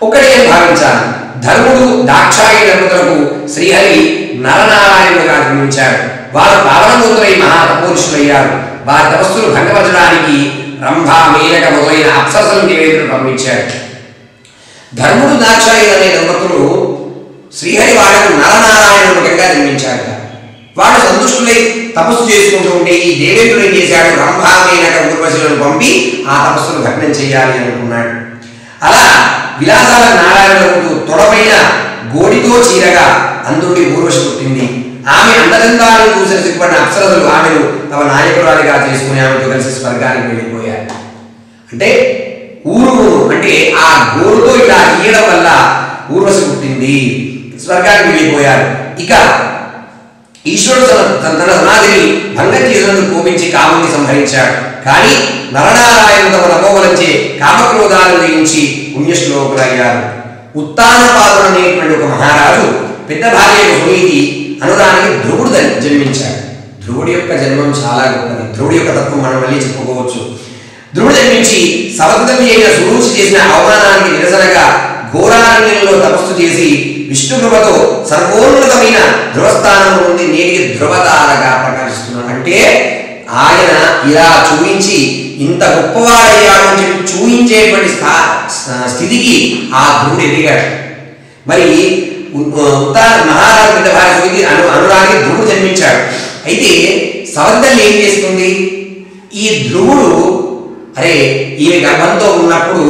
ఒకటి అని భావించాలి ధర్ముడు దాక్షాయి దంపతులకు శ్రీహరి నరనారాయణుడుగా జన్మించాడు వారు పావనమూతులై మహాతపోరుషులయ్యారు వారి తపస్సులు భంగపరచడానికి రంభ మేనక మొదలైన అప్సరసలు నివేదనలు పంపించాడు ధర్ముడు దాక్షాయి అనే దంపతులు శ్రీహరి వాళ్లకు నరనారాయణుడిగా జన్మించాడు వాడు సంతుష్టులై తపస్సు చేసుకుంటూ ఉంటే ఈ దేవేంద్రుడు ఏం చేశాడు రంభామేనక ఊర్వశులను పంపి ఆ తపస్సును భగ్నం చేయాలి అనుకున్నాడు అలా విలాసాల నారాయణుడు తొడపైన గోడితో చీరగా అందుడి ఊర్వశి పుట్టింది ఆమె అందచందాలను చూసిన సిగ్గుపడిన అప్సరసులు ఆమెను తమ నాయకురాలిగా చేసుకుని ఆమెతో కలిసి స్వర్గానికి వెళ్ళిపోయారు అంటే ఊరు అంటే ఆ గోరుతో ఇలా గీయడం వల్ల ఊర్వశి పుట్టింది స్వర్గానికి వెళ్ళిపోయారు ఇక ఈశ్వరుడు తన తన తన సమాధిని భంగం చేసినందుకు కోపించి కాముని సంహరించాడు కానీ నరనారాయణ తమ నమోవలంచే కామక్రోధాలను జయించి పుణ్యశ్లోకులయ్యారు ఉత్తానపాదుడు అనేటువంటి ఒక మహారాజు పెద్ద భార్య సునీతి అనురానికి ధ్రువుడు జన్- జన్మించాడు ధ్రువుడి యొక్క జన్మం చాలా గొప్పది ధ్రువుడి యొక్క తత్వం మనం మళ్ళీ చెప్పుకోవచ్చు ధ్రువుడు జన్మించి సవతమి అయిన సురూచి చేసిన అవమానానికి నిరసనగా ఘోరారణ్యంలో తపస్సు చేసి విష్ణుకృపతో సర్వోన్నతమైన ధ్రువస్థానం నుండి నేటికి ధ్రువతారగా ప్రకాశిస్తున్నాడు అంటే ఆయన ఇలా చూపించి ఇంత గొప్పవాడయ్యాడు అని చెప్పి చూపించేటువంటి స్థా స్థ- స్థితికి ఆ ధ్రువుడు ఎదిగాడు మరి ఉ- ఉత్తర మహారాజు పెద్ద భార్య సునీతి అను అనురాగి ధ్రువుడు జన్మించాడు అయితే సవర్దల్లి ఏం చేస్తుంది ఈ ధ్రువుడు అరే ఈమె గర్భంతో ఉన్నప్పుడు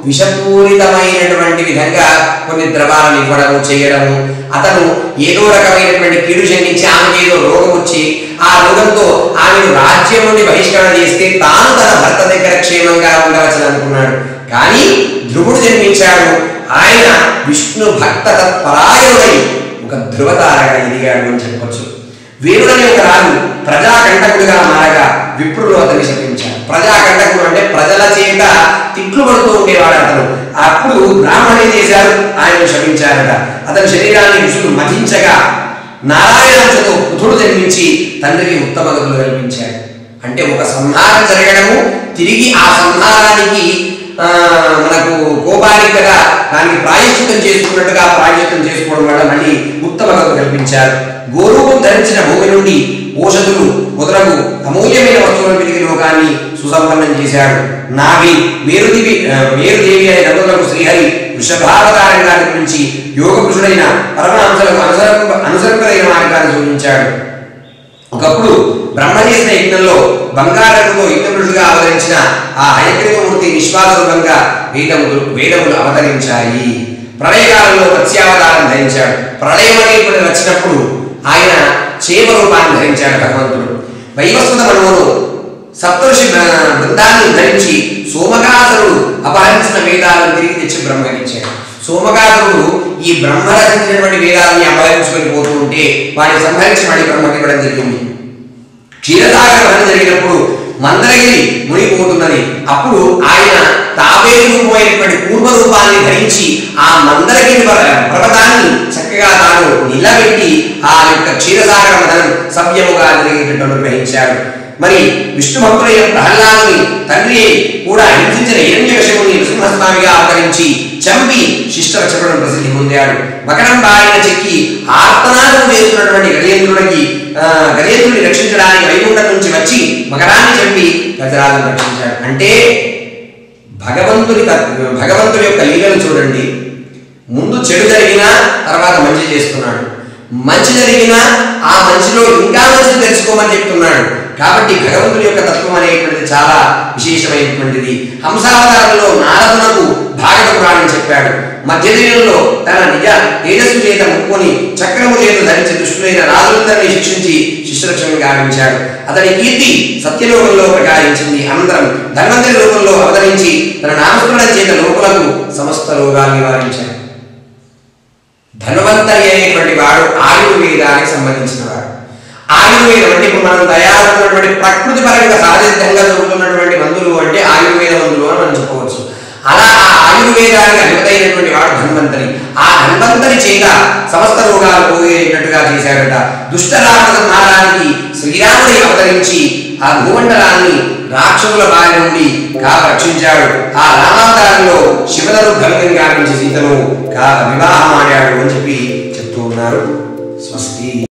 విషపూరితమైనటువంటి విధంగా కొన్ని ద్రవాలను ఇవ్వడము చేయడము అతను ఏదో రకమైనటువంటి కీడు చెందించి ఆమెకి ఏదో రోగం వచ్చి ఆ రోగంతో ఆమెను రాజ్యం నుండి బహిష్కరణ చేస్తే తాను తన భర్త దగ్గర క్షేమంగా ఉండవచ్చని అనుకున్నాడు కానీ ధ్రువుడు జన్మించాడు ఆయన విష్ణు భక్త తత్పరాయణుడై ఒక ధ్రువతారగా ఎదిగాడు అని చెప్పొచ్చు వీరుడనే ఒక రాజు ప్రజాకంటకుడిగా మారగా విప్రులు అతన్ని శపించారు ప్రజాకంటకుడు అంటే ప్రజల చేత తిట్లు పడుతూ ఉండేవాడు అతను అప్పుడు బ్రాహ్మణుడు ఏం చేశారు ఆయన శపించారట అతని శరీరాన్ని ఋషులు మధించగా నారాయణంశతో పుత్రుడు జన్మించి తండ్రికి ఉత్తమ గతులు కల్పించాడు అంటే ఒక సంహారం జరగడము తిరిగి ఆ సంహారానికి ఆ, మనకు కోపానికి కదా దానికి ప్రాయశ్చితం చేసుకున్నట్టుగా ప్రాయశ్చితం చేసుకోవడం వల్ల మళ్ళీ ఉత్తమ గతులు కల్పించారు గోరూపం ధరించిన భూమి నుండి ఓషధులు మొదలగు అమూల్యమైన వస్తువులను వెతికి లోకాన్ని సుసంపన్నం చేశాడు నావి మేరుదేవి ఆ, మేరుదేవి అనే దంపతులకు శ్రీహరి వృషభావతారంగా నిర్మించి యోగ పురుషుడైన పరమహంసలకు అనుసరింప అనుసరింపదైన మార్గాన్ని సూచించాడు ఒకప్పుడు బ్రహ్మ చేసిన యజ్ఞంలో బంగారంతో యజ్ఞపురుషుగా అవతరించిన ఆ హయగ్రీవమూర్తి నిశ్వాసరూపంగా వేదములు వేదములు అవతరించాయి ప్రళయకాలంలో మత్స్యావతారం ధరించాడు ప్రళయం అనేటువంటి వచ్చినప్పుడు ఆయన చేమ రూపాన్ని ధరించాడు భగవంతుడు వైవస్వత మనోను సప్తఋషి బృ- బృందాన్ని ధరించి సోమకాసురుడు అపహరించిన వేదాలను తిరిగి తెచ్చి బ్రహ్మకిచ్చాడు సోమకాసురుడు ఈ బ్రహ్మ రచించినటువంటి వేదాలని అపహరించుకొని పోతూ ఉంటే వాడిని సంహరించి మళ్ళీ బ్రహ్మకి ఇవ్వడం జరిగింది క్షీరసాగర వనం జరిగినప్పుడు మందరగిరి మునిగిపోతున్నది అప్పుడు ఆయన తాబేలు రూపమైనటువంటి పూర్వ రూపాన్ని ధరించి ఆ మందరగిరి పర్వ- పర్వతాన్ని చక్కగా తాను నిలబెట్టి ఆ యొక్క క్షీరసాగర వనం సవ్యముగా జరిగేటట్టు అనుగ్రహించాడు మరి విష్ణు భక్తుడైన ప్రహ్లాదుని తండ్రి కూడా హింసించిన హిరణ్యకశిపుని నృసింహస్వామిగా అవతరించి చంపి శిష్టరక్షకుడు ప్రసిద్ధి పొందాడు మకరం బారిన చెక్కి ఆర్తనాదం చేస్తున్నటువంటి గజేంద్రుడికి ఆ, గజేంద్రుడిని రక్షించడానికి వైకుంఠం నుంచి వచ్చి మకరాన్ని చంపి గజరాజును రక్షించాడు అంటే భగవంతుడి తత్- భగవంతుడి యొక్క లీలను చూడండి ముందు చెడు జరిగినా తర్వాత మంచి చేస్తున్నాడు మంచి జరిగినా ఆ మంచిలో ఇంకా మంచి తెలుసుకోమని చెప్తున్నాడు కాబట్టి భగవంతుడి యొక్క తత్వం అనేటువంటిది చాలా విశేషమైనటువంటిది హంసావతారంలో నారదునకు భాగవత పురాణం చెప్పాడు మధ్యదినంలో తన నిజ తేజస్సు చేత ముక్కుని చక్రము చేత ధరించి దుష్టులైన రాజులందరినీ శిక్షించి శిష్యరక్షణ గావించాడు అతని కీర్తి సత్యలోకంలో ప్రకాశించింది అనంతరం ధన్వంతరి రూపంలో అవతరించి తన నామస్మరణ చేత లోకులకు సమస్త రోగాలు నివారించాడు ధన్వంతరి అనేటువంటి వాడు ఆయుర్వేదానికి సంబంధించిన వాడు ఆయుర్వేదం అంటే ఇప్పుడు మనం తయారవుతున్నటువంటి ప్రకృతి పరంగా సహజంగా దొరుకుతున్నటువంటి మందులు అంటే ఆయుర్వేద మందులు అని మనం చెప్పవచ్చు అలా ఆ ఆయుర్వేదానికి అధిపతైనటువంటి వాడు ధన్వంతరి ఆ ధన్వంతరి చేత సమస్త రోగాలు పోయేటట్టుగా చేశాడట దుష్టరామ సంహారానికి శ్రీరాముడి అవతరించి ఆ భూమండలాన్ని రాక్షసుల బారి నుండి కాక రక్షించాడు ఆ రామావతారంలో శివనరు భంగం గావించి సీతను కా వివాహం ఆడాడు అని చెప్పి చెప్తూ ఉన్నారు స్వస్తి